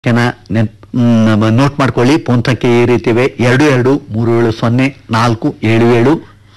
ಕೆನ ನೆನ್- ಮ್, ನೋಟ್ ಮಾಡ್ಕೊಳ್ಳಿ ಫೋನ್ ಸಂಖ್ಯೆ ಈ ರೀತಿ ಇವೆ ಎರಡು ಎರಡು ಮೂರು ಏಳು ಸೊನ್ನೆ ನಾಲ್ಕು ಏಳು ಏಳು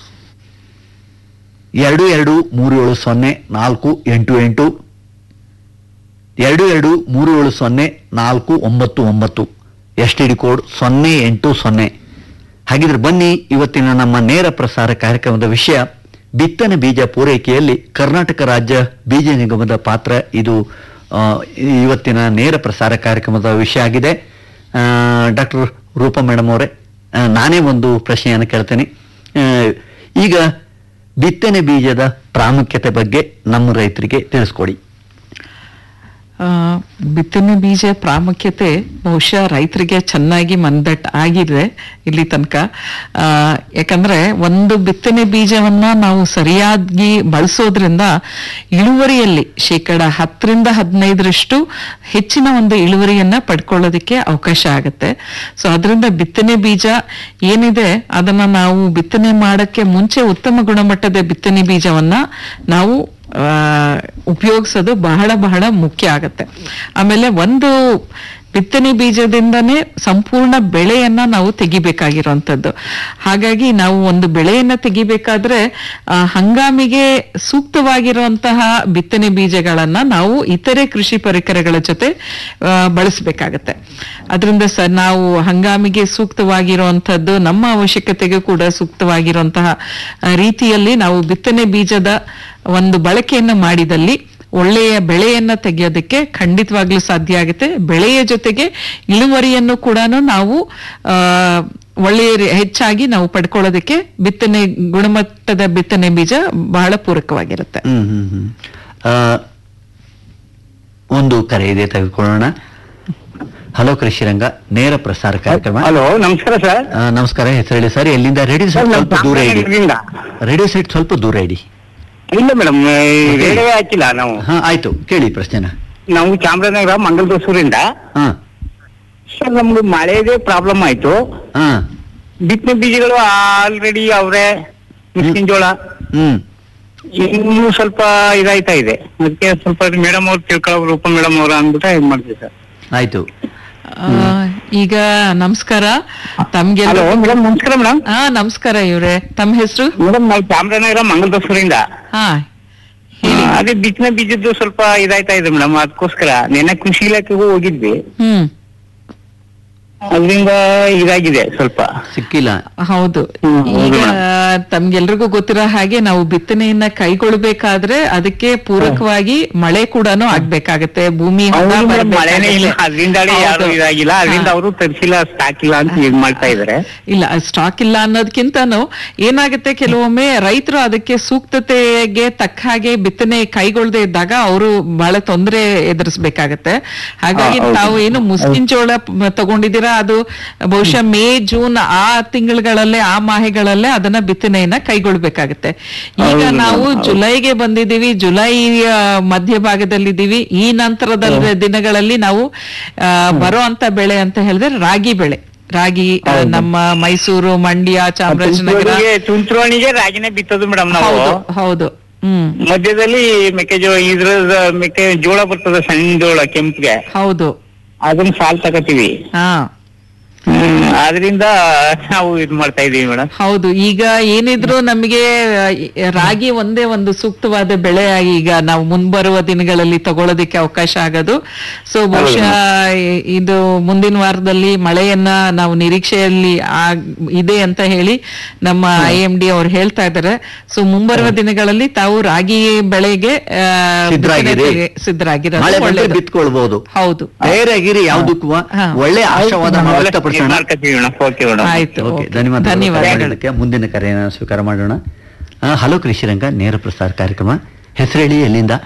ಎರಡು ಎರಡು ಮೂರು ಏಳು ಸೊನ್ನೆ ನಾಲ್ಕು ಎಂಟು ಎಂಟು ಎರಡು ಎರಡು ಮೂರು ಏಳು ಸೊನ್ನೆ ನಾಲ್ಕು ಒಂಬತ್ತು ಒಂಬತ್ತು ಎಸ್ ಟಿ ಡಿ ಕೋಡ್ ಸೊನ್ನೆ ಎಂಟು ಸೊನ್ನೆ ಹಾಗಿದ್ರೆ ಬನ್ನಿ ಇವತ್ತಿನ ನಮ್ಮ ನೇರ ಪ್ರಸಾರ ಕಾರ್ಯಕ್ರಮದ ವಿಷಯ ಬಿತ್ತನೆ ಬೀಜ ಪೂರೈಕೆಯಲ್ಲಿ ಕರ್ನಾಟಕ ರಾಜ್ಯ ಬೀಜ ನಿಗಮದ ಪಾತ್ರ ಇದು ಆ, ಇವತ್ತಿನ ನೇರ ಪ್ರಸಾರ ಕಾರ್ಯಕ್ರಮದ ವಿಷಯ ಆಗಿದೆ ಡಾಕ್ಟರ್ ರೂಪಾ ಮೇಡಮ್ ಅವರೇ ಆ, ನಾನೇ ಒಂದು ಪ್ರಶ್ನೆಯನ್ನು ಕೇಳ್ತೇನೆ ಆ, ಈಗ ಬಿತ್ತನೆ ಬೀಜದ ಪ್ರಾಮುಖ್ಯತೆ ಬಗ್ಗೆ ನಮ್ಮ ರೈತರಿಗೆ ತಿಳಿಸ್ಕೊಡಿ ಆ, ಬಿತ್ತನೆ ಬೀಜ ಪ್ರಾಮುಖ್ಯತೆ ಬಹುಶಃ ರೈತರಿಗೆ ಚೆನ್ನಾಗಿ ಮನದಟ್ಟು ಆಗಿದೆ ಇಲ್ಲಿ ತನಕ ಆ, ಯಾಕಂದ್ರೆ ಒಂದು ಬಿತ್ತನೆ ಬೀಜವನ್ನ ನಾವು ಸರಿಯಾಗಿ ಬಳಸೋದ್ರಿಂದ ಇಳುವರಿಯಲ್ಲಿ ಶೇಕಡ ಹತ್ತರಿಂದ ಹದಿನೈದರಷ್ಟು ಹೆಚ್ಚಿನ ಒಂದು ಇಳುವರಿಯನ್ನ ಪಡ್ಕೊಳ್ಳೋದಕ್ಕೆ ಅವಕಾಶ ಆಗುತ್ತೆ ಸೊ ಅದರಿಂದ ಬಿತ್ತನೆ ಬೀಜ ಏನಿದೆ ಅದನ್ನ ನಾವು ಬಿತ್ತನೆ ಮಾಡಕ್ಕೆ ಮುಂಚೆ ಉತ್ತಮ ಗುಣಮಟ್ಟದ ಬಿತ್ತನೆ ಬೀಜವನ್ನ ನಾವು ಆ, ಉಪಯೋಗಿಸೋದು ಬಹಳ ಬಹಳ ಮುಖ್ಯ ಆಗತ್ತೆ ಆಮೇಲೆ ಒಂದು ಬಿತ್ತನೆ ಬೀಜದಿಂದನೇ ಸಂಪೂರ್ಣ ಬೆಳೆಯನ್ನ ನಾವು ತೆಗಿಬೇಕಾಗಿರುವಂತದ್ದು ಹಾಗಾಗಿ ನಾವು ಒಂದು ಬೆಳೆಯನ್ನ ತೆಗಿಬೇಕಾದ್ರೆ ಆ, ಹಂಗಾಮಿಗೆ ಸೂಕ್ತವಾಗಿರುವಂತಹ ಬಿತ್ತನೆ ಬೀಜಗಳನ್ನ ನಾವು ಇತರೆ ಕೃಷಿ ಪರಿಕರಗಳ ಜೊತೆ ಆ, ಬಳಸಬೇಕಾಗತ್ತೆ ಅದರಿಂದ ಸ ನಾವು ಹಂಗಾಮಿಗೆ ಸೂಕ್ತವಾಗಿರುವಂತದ್ದು ನಮ್ಮ ಅವಶ್ಯಕತೆಗೆ ಕೂಡ ಸೂಕ್ತವಾಗಿರುವಂತಹ ಆ, ರೀತಿಯಲ್ಲಿ ನಾವು ಬಿತ್ತನೆ ಬೀಜದ ಒಂದು ಬಳಕೆಯನ್ನು ಮಾಡಿದಲ್ಲಿ ಒಳ್ಳೆಯ ಬೆಳೆಯನ್ನ ತೆಗೆಯೋದಕ್ಕೆ ಖಂಡಿತವಾಗ್ಲೂ ಸಾಧ್ಯ ಆಗುತ್ತೆ ಬೆಳೆಯ ಜೊತೆಗೆ ಇಳುವರಿಯನ್ನು ಕೂಡ ನಾವು ಆ ಒಳ್ಳೆಯ ರೀ- ಹೆಚ್ಚಾಗಿ ನಾವು ಪಡ್ಕೊಳ್ಳೋದಕ್ಕೆ ಬಿತ್ತನೆ ಗುಣಮಟ್ಟದ ಬಿತ್ತನೆ ಬೀಜ ಬಹಳ ಪೂರಕವಾಗಿರುತ್ತೆ ಹ್ಮ್ ಹ್ಮ್ ಹ್ಮ್ ಆ, ಒಂದು ಕರೆ ಇದೆ ತೆಗೆದುಕೊಳ್ಳೋಣ ಹಲೋ ಕೃಷಿರಂಗ ನೇರ ಪ್ರಸಾರ ಕಾರ್ಯಕ್ರಮ ಹಲೋ ನಮಸ್ಕಾರ ಸರ್ ಆ, ನಮಸ್ಕಾರ ಹೆಸರು ಹೇಳಿ ಸರ್ ಎಲ್ಲಿಂದ ರೇಡಿಯೋ ಸರ್ ಸೆಟ್ ನಾವು ಸ್ವಲ್ಪ ದೂರ ಇಡಿ ಚಾಮರಾಜನಗರದಿಂದ. ರೇಡಿಯೋ ಸೆಟ್ ಸ್ವಲ್ಪ ದೂರ ಇಡಿ ಇಲ್ಲ ಮೇಡಮ್ ರೇಡಿಯೋ ಹಾಕಿಲ್ಲ ನಾವು ಹಾ ಆಯ್ತು ಕೇಳಿ ಪ್ರಶ್ನೆನ ನಾವು ಚಾಮರಾಜನಗರ ಮಂಗಲದೂಸೂರಿಂದ ಹಾ ಸರ್ ನಮ್ಗೆ ಮಳೆದೇ ಪ್ರಾಬ್ಲಮ್ ಆಯ್ತು ಹಾ ಬಿತ್ತನೆ ಬೀಜಗಳು ಆಲ್ರೆಡಿ ಅವರೇ ಮುಸ್ಕಿನ ಜೋಳ ಹ್ಮ್ ಇನ್ನೂ ಸ್ವಲ್ಪ ಇದಾಯ್ತಾ ಇದೆ ಅದಕ್ಕೆ ಸ್ವಲ್ಪ ಮೇಡಮ್ ಅವ್ರು ತಿಳ್ಕೊಳ್ಳೋ ರೂಪ ಮೇಡಮ್ ಅವ್ರು ಅಂದ್ಬಿಟ್ಟು ಇದು ಮಾಡ್ತೀವಿ ಸರ್ ಆಯ್ತು ಆ, ಈಗ ನಮಸ್ಕಾರ ತಮ್ಗೆಲ್ಲ ಹಲೋ ಮೇಡಮ್ ನಮಸ್ಕಾರ ಮೇಡಮ್ ಹಾ ನಮಸ್ಕಾರ ಇವ್ರೆ ತಮ್ಮ ಹೆಸರು ಮೇಡಮ್ ನಾವು ಚಾಮರಾಜನಗರ ಮಂಗಲದೂಸೂರಿಂದ ಹಾ ಅದೇ ಬಿತ್ತನೆ ಬೀಜದ್ದು ಸ್ವಲ್ಪ ಇದಾಯ್ತಾ ಇದೆ ಮೇಡಮ್ ಅದಕ್ಕೋಸ್ಕರ ನೆನ್ನೆ ಕೃಷಿ ಇಲಾಖೆಗೂ ಹೋಗಿದ್ವಿ ಹ್ಮ್ ಅದರಿಂದ ಇದಾಗಿದೆ ಸ್ವಲ್ಪ ಹೌದು ಹ್ಮ್, ಹೌದು ಈಗ ಮೇಡಮ್. ತಮ್ಗೆಲ್ರಿಗೂ ಗೊತ್ತಿರೋ ಹಾಗೆ ನಾವು ಬಿತ್ತನೆಯನ್ನ ಕೈಗೊಳ್ಬೇಕಾದ್ರೆ ಅದಕ್ಕೆ ಪೂರಕವಾಗಿ ಮಳೆ ಕೂಡ ಆಗ್ಬೇಕಾಗತ್ತೆ ಭೂಮಿ ಹದ ಹೌದು ಮೇಡಮ್ ಬರ್ಬೇಕಾಗತ್ತೆ. ಮಳೆನೇ ಇಲ್ಲ ಅದರಿಂದಾನೇ ಯಾರು ಹೌದು. ಇದಾಗಿಲ್ಲ ಅದರಿಂದ ಹಾ. ಅವರು ತರಿಸಿಲ್ಲ ಸ್ಟಾಕ್ ಇಲ್ಲ ಅಂತ ಇದ್ ಮಾಡ್ತಾ ಇದಾರೆ ಇಲ್ಲ ಸ್ಟಾಕ್ ಇಲ್ಲ ಅನ್ನೋದಕ್ಕಿಂತನೂ ಏನಾಗುತ್ತೆ ಕೆಲವೊಮ್ಮೆ ರೈತರು ಅದಕ್ಕೆ ಸೂಕ್ತತೆಗೆ ತಕ್ಕ ಹಾಗೆ ಬಿತ್ತನೆ ಕೈಗೊಳ್ಳದೆ ಇದ್ದಾಗ ಅವರು ಬಹಳ ತೊಂದರೆ ಎದುರಿಸ್ಬೇಕಾಗತ್ತೆ ಹಾಗಾಗಿ ಹಾ, ಹೌದು. ತಾವು ಏನು ಮುಸ್ಕಿನ್ ಜೋಳ ಪ- ತಗೊಂಡಿದ್ದೀರಾ ಅದು ಬಹುಶಃ ಮೇ ಜೂನ್ ಆ ತಿಂಗಳುಗಳಲ್ಲೇ ಆ ಮಾಹೆಗಳಲ್ಲೇ ಅದನ್ನ ಬಿತ್ತನೆಯನ್ನ ಕೈಗೊಳ್ಬೇಕಾಗತ್ತೆ ಈಗ ಹೌದು, ನಾವು ಹೌದು. ಜುಲೈಗೆ ಬಂದಿದ್ದೀವಿ ಜುಲೈ ಆ, ಮಧ್ಯಭಾಗದಲ್ಲಿದ್ದೀವಿ ಈ ನಂತರದ ದಿನಗಳಲ್ಲಿ ನಾವು ಆ, ಬರೋ ಅಂತ ಬೆಳೆ ಅಂತ ಹೇಳಿದ್ರೆ ರಾಗಿ ಬೆಳೆ ರಾಗಿ ಆ, ಹೌದು. ನಮ್ಮ ಮೈಸೂರು ಮಂಡ್ಯ ಚಾಮರಾಜನಗರ ಚುಂಚುರೋಣಿಗೆ ಚುಂಚುರೋಣಿಗೆ ರಾಗಿನೇ ಬಿತ್ತೋದು ಮೇಡಮ್ ನಾವು ಹೌದು ಹೌದು ಹ್ಮ್ ಮಧ್ಯದಲ್ಲಿ ಮೆಕ್ಕೆಜೋಳ ಇದ್ರ ಮೆಕ್ಕೆ ಜೋಳ ಬರ್ತದೆ ಸಣ್ಣ ಜೋಳ ಕೆಂಪ್ಗೆ ಹೌದು ಅದನ್ನ ಸಾಲ್ ತಗೋತೀವಿ ಹಾ ಹ್ಮ್, ಆದ್ರಿಂದ ನಾವು ಇದ್ ಮಾಡ್ತಾ ಇದೀವಿ ಮೇಡಮ್ ಹೌದು ಈಗ ಏನಿದ್ರು ನಮಗೆ ಆ, ರಾಗಿ ಒಂದೇ ಒಂದು ಸೂಕ್ತವಾದ ಬೆಳೆ ಈಗ ನಾವು ಮುಂಬರುವ ದಿನಗಳಲ್ಲಿ ತಗೊಳ್ಳೋದಕ್ಕೆ ಅವಕಾಶ ಆಗೋದು ಸೊ ಬಹುಶಃ ಇ- ಇದು ಮುಂದಿನ ವಾರದಲ್ಲಿ ಮಳೆಯನ್ನ ನಾವು ನಿರೀಕ್ಷೆಯಲ್ಲಿ ಆಗ್- ಇದೆ ಅಂತ ಹೇಳಿ ನಮ್ಮ ಐ ಎಂ ಡಿ ಅವ್ರು ಹೇಳ್ತಾ ಇದ್ದಾರೆ ಸೊ ಮುಂಬರುವ ದಿನಗಳಲ್ಲಿ ತಾವು ರಾಗಿ ಬೆಳೆಗೆ ಆ, ಸಿದ್ಧರಾಗಿರಿ. ಬಿತ್ತನೆಗೆ ಸಿದ್ಧರಾಗಿರೋದು ಮಳೆ ಬಂದ್ರೆ ಒಳ್ಳೆಯದು. ಬಿತ್ಕೊಳ್ಬಹುದು ಹೌದು ತಯಾರಾಗಿರಿ ಯಾವುದಕ್ಕೂ ಹಾ. ಒಳ್ಳೆ ಆಶಾವಾದ ವ್ಯಕ್ತಪಡಿಸೋಣ ಮಾಡ್ಕೊತೀವಿ ಮೇಡಮ್ ಓಕೆ ಮೇಡಮ್ ಆಯ್ತು ಓಕೆ ಓಕೆ. ಧನ್ಯವಾದ ಧನ್ಯವಾದಗಳು ಮಾಡೋದಕ್ಕೆ ಮುಂದಿನ ಕರೆಯನ್ನು ಸ್ವೀಕಾರ ಮಾಡೋಣ ಆ, ಹಲೋ ಕೃಷಿರಂಗ ನೇರ ಪ್ರಸಾರ ಕಾರ್ಯಕ್ರಮ ಹೆಸರು ಹೇಳಿ ಎಲ್ಲಿಂದ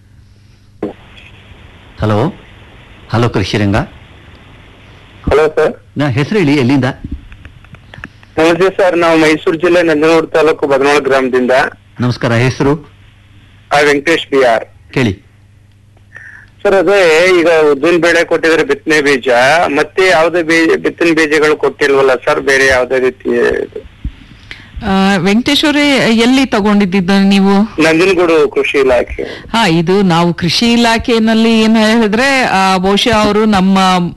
hello hello Krishiranga hello sir ನಾ ಹೆಸರು ಹೇಳಿ ಎಲ್ಲಿಂದ ನಮಸ್ತೆ ಸರ್ ನಾವು ಮೈಸೂರು ಜಿಲ್ಲೆ ನಂಜನಗೂಡು ತಾಲೂಕು ಬದನೋಳ ಗ್ರಾಮದಿಂದ ನಮಸ್ಕಾರ ಹೆಸರು ಆ ವೆಂಕಟೇಶ್ ಬಿ ಆರ್ ಕೇಳಿ ಸರ್ ಅದೇ ಈಗ ಉದ್ದಿನ ಬೇಳೆ ಕೊಟ್ಟಿದ್ರೆ ಬಿತ್ತನೆ ಬೀಜ ಮತ್ತೆ ಯಾವ್ದೇ ಬೀಜ ಬಿತ್ತನೆ ಬೀಜಗಳು ಕೊಟ್ಟಿಲ್ವಲ್ಲ ಸರ್ ಬೇರೆ ಯಾವ್ದೇ ರೀತಿ ಆ, ವೆಂಕಟೇಶ್ವರೇ ಎಲ್ಲಿ ತಗೊಂಡಿದ್ದ ನೀವು ನಂಜನಗೂಡು ಕೃಷಿ ಇಲಾಖೆ ಹಾ ಇದು ನಾವು ಕೃಷಿ ಇಲಾಖೆಯಲ್ಲಿ ಏನ್ ಹೇಳಿದ್ರೆ ಆ, ಬಹುಶಃ ಅವರು ನಮ್ಮ